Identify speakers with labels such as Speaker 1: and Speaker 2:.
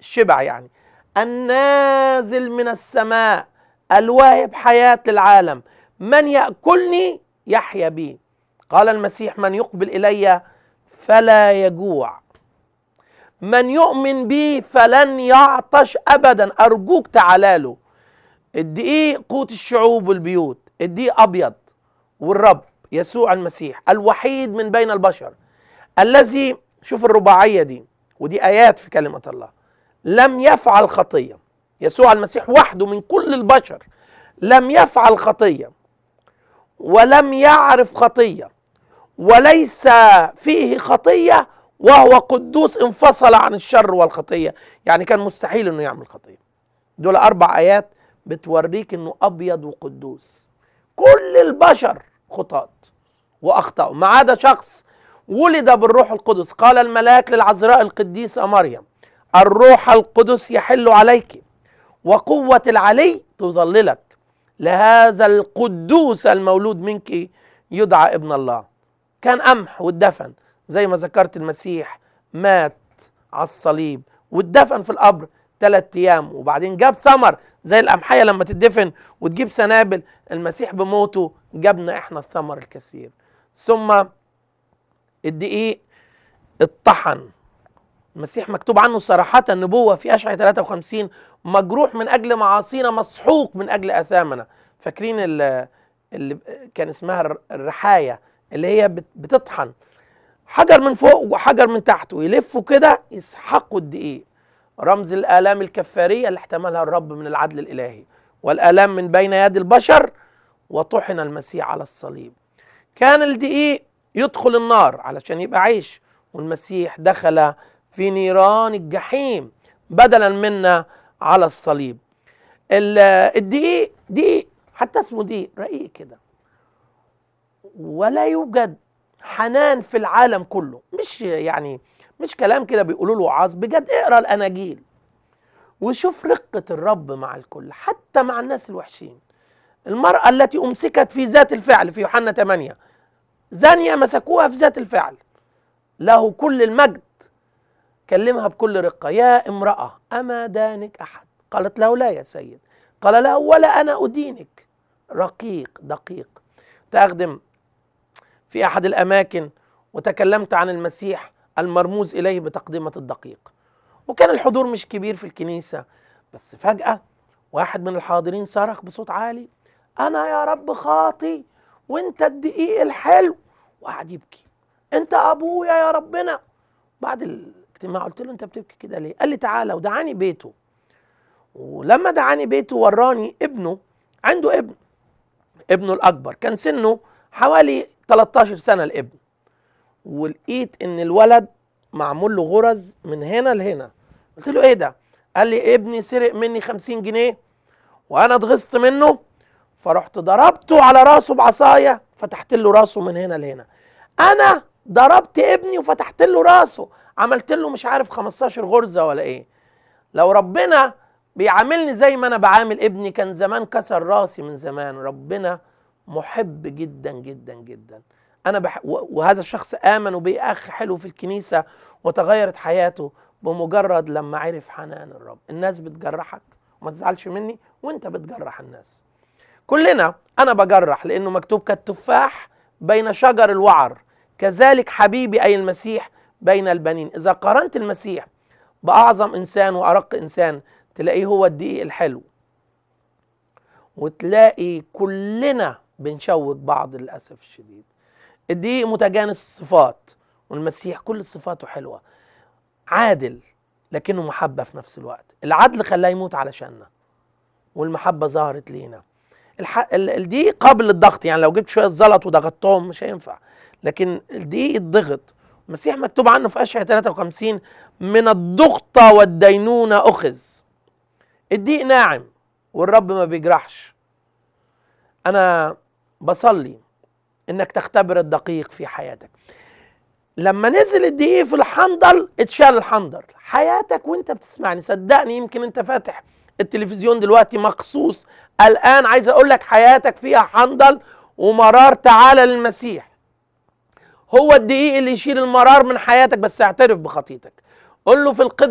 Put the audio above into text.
Speaker 1: الشبع يعني النازل من السماء الواهب حياة للعالم من يأكلني يحيا بي قال المسيح من يقبل إلي فلا يجوع من يؤمن بي فلن يعطش أبدا أرجوك تعالى له الدقيق قوت الشعوب والبيوت الدقيق أبيض والرب يسوع المسيح الوحيد من بين البشر الذي شوف الرباعية دي ودي آيات في كلمة الله لم يفعل خطية يسوع المسيح وحده من كل البشر لم يفعل خطية ولم يعرف خطية وليس فيه خطية وهو قدوس انفصل عن الشر والخطية يعني كان مستحيل انه يعمل خطية دول اربع ايات بتوريك انه ابيض وقدوس كل البشر خطاة واخطأوا ما عدا شخص ولد بالروح القدس قال الملاك للعذراء القديسة مريم الروح القدس يحل عليك وقوة العلي تظللك لهذا القدوس المولود منك يدعى ابن الله كان قمح واتدفن زي ما ذكرت المسيح مات على الصليب واتدفن في القبر ثلاث ايام وبعدين جاب ثمر زي القمحيه لما تدفن وتجيب سنابل المسيح بموته جابنا احنا الثمر الكثير ثم الدقيق اتطحن المسيح مكتوب عنه صراحة النبوة في أشعة 53 مجروح من أجل معاصينا مسحوق من أجل أثامنا فاكرين اللي, اللي كان اسمها الرحاية اللي هي بتطحن حجر من فوق وحجر من تحت ويلفوا كده يسحقوا الدقيق رمز الآلام الكفارية اللي احتملها الرب من العدل الإلهي والآلام من بين يد البشر وطحن المسيح على الصليب كان الدقيق يدخل النار علشان يبقى عيش والمسيح دخل في نيران الجحيم بدلا منا على الصليب الدقيق دقيق حتى اسمه دقيق رقيق كده ولا يوجد حنان في العالم كله مش يعني مش كلام كده بيقولوا له وعاظ بجد اقرا الاناجيل وشوف رقه الرب مع الكل حتى مع الناس الوحشين المراه التي امسكت في ذات الفعل في يوحنا 8 زانيه مسكوها في ذات الفعل له كل المجد كلمها بكل رقه يا امراه اما دانك احد قالت له لا يا سيد قال له ولا انا ادينك رقيق دقيق تخدم في احد الاماكن وتكلمت عن المسيح المرموز اليه بتقدمه الدقيق وكان الحضور مش كبير في الكنيسه بس فجاه واحد من الحاضرين صرخ بصوت عالي انا يا رب خاطي وانت الدقيق الحلو وقعد يبكي انت ابويا يا ربنا بعد الاجتماع قلت له انت بتبكي كده ليه قال لي تعالى ودعاني بيته ولما دعاني بيته وراني ابنه عنده ابن ابنه الاكبر كان سنه حوالي 13 سنه الابن ولقيت ان الولد معمول له غرز من هنا لهنا قلت له ايه ده قال لي ابني سرق مني 50 جنيه وانا اتغصت منه فرحت ضربته على راسه بعصايه فتحت له راسه من هنا لهنا انا ضربت ابني وفتحت له راسه عملت له مش عارف 15 غرزه ولا ايه لو ربنا بيعاملني زي ما انا بعامل ابني كان زمان كسر راسي من زمان ربنا محب جدا جدا جدا انا بح... وهذا الشخص امن وبقي اخ حلو في الكنيسه وتغيرت حياته بمجرد لما عرف حنان الرب الناس بتجرحك وما تزعلش مني وانت بتجرح الناس كلنا انا بجرح لانه مكتوب كالتفاح بين شجر الوعر كذلك حبيبي اي المسيح بين البنين اذا قارنت المسيح باعظم انسان وارق انسان تلاقيه هو الدقيق الحلو وتلاقي كلنا بنشوك بعض للاسف الشديد الدقيق متجانس الصفات والمسيح كل صفاته حلوه عادل لكنه محبه في نفس الوقت العدل خلاه يموت علشاننا والمحبه ظهرت لينا الح... الدقيق قابل للضغط يعني لو جبت شويه زلط وضغطتهم مش هينفع لكن الدقيق الضغط المسيح مكتوب عنه في اشعياء 53 من الضغطه والدينونه اخذ الدقيق ناعم والرب ما بيجرحش انا بصلي انك تختبر الدقيق في حياتك لما نزل الدقيق في الحنظل اتشال الحنظل حياتك وانت بتسمعني صدقني يمكن انت فاتح التلفزيون دلوقتي مخصوص الان عايز اقول لك حياتك فيها حنظل ومرار تعالى للمسيح هو الدقيق اللي يشيل المرار من حياتك بس اعترف بخطيتك قول له في القدر